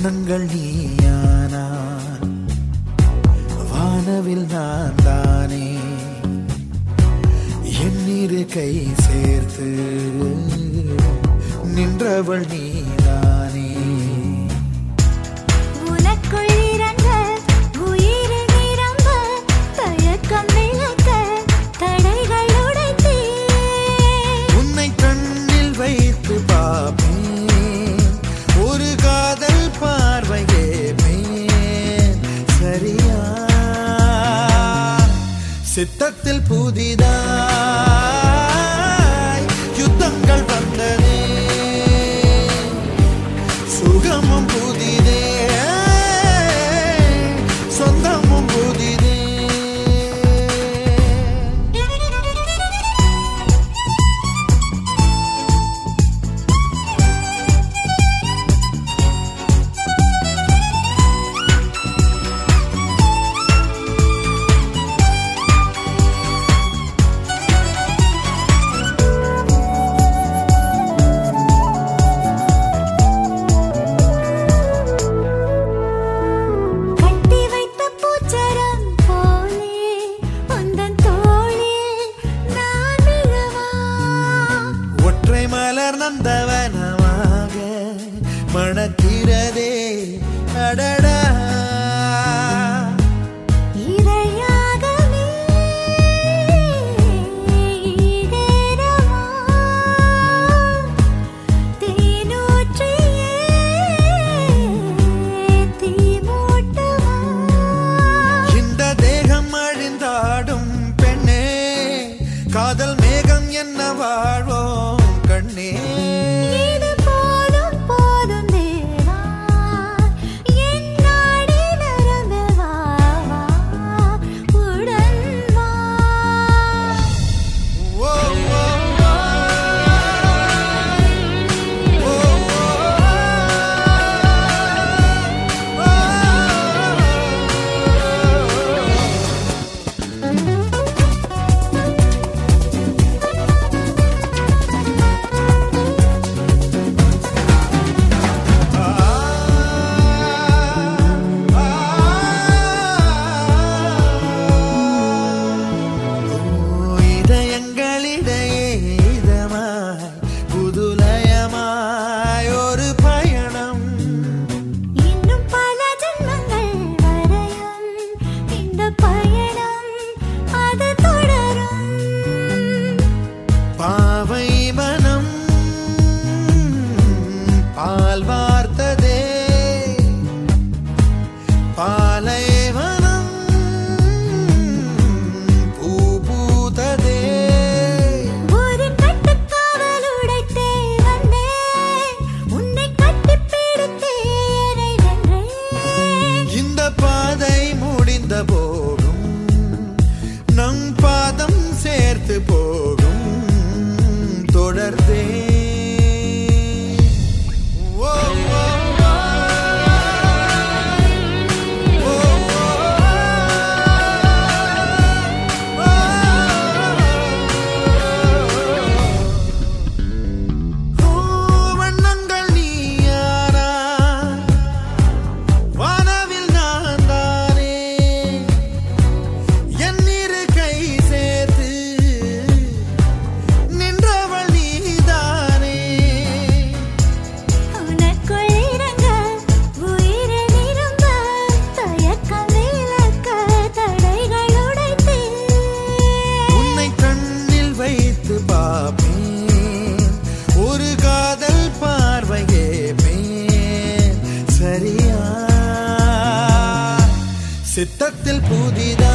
வண்ணங்கள் நீயானான் வானவில் நான் தானே எண்ணிரு கை சேர்த்து நின்றவள் நீதானே உனக்குள் இறங்க உயிரில் நிரம்ப தயக்கம் விளக்க தடைகள் உடைத்தே உன்னை கண்ணில் வைத்து பார்ப்பேன் ஒரு காதல் பார்வை கேட்பேன் சரியா சித்தத்தில் புதிதாய் யுத்தங்கள் வந்ததே சுகமும் புதிதே சொந்தமும் புதிதே கட்டி வைத்த பூச்சரம் போலே உந்தன் தோளில் நான் விழவா ஒற்றை மலர் நந்தவனமாக மணக்கிறதே அடடா இரையாகவே ஈடேறவா தேனூற்றியே தீமூட்டவா இந்த தேகம் அழிந்தாடும் பெண்ணே காதல் மேகம் என்ன வாழ்வோம் கண்ணே இது போதும் போதும் தேவா என் நாடி நரம்பில் வா வா உடன் வா ஓ, ஓ, ஓ. ஓ, ஓ, ஓ, இதயங்களிடையே இதமாய் புதுலயமாய் ஒரு பயணம் இன்னும் பல ஜென்மங்கள் வரையும் இந்த பயணம் அது தொடரும் பாவை மனம் பால் வார்த்ததே பாலைவனம் பூ பூத்ததே ஒரு கட்டுக்காவல் உடைத்தே வந்தேன் உன்னை கட்டிப் பிடித்தே என்னை வென்றேன் இந்த பாதை முடிந்த போகும் நம் பாதம் சேர்த்து போகும் தொடர்ந்தே ஓ, ஓ, ஓ. ஓ, ஓ, ஓ. வண்ணங்கள் நீயானா வானவில் நான் தானே என் இரு கை சேர்த்து நின்றவள் நீதானே உனக்குள் இறங்க உயிரில் நிரம்ப தயக்கம் விளக்க தடைகள் உடைத்தே உன்னை கண்ணில் வைத்து பார்ப்பேன் ஒரு காதல் பார்வை கேட்பேன் சரியா சித்தத்தில் புதிதா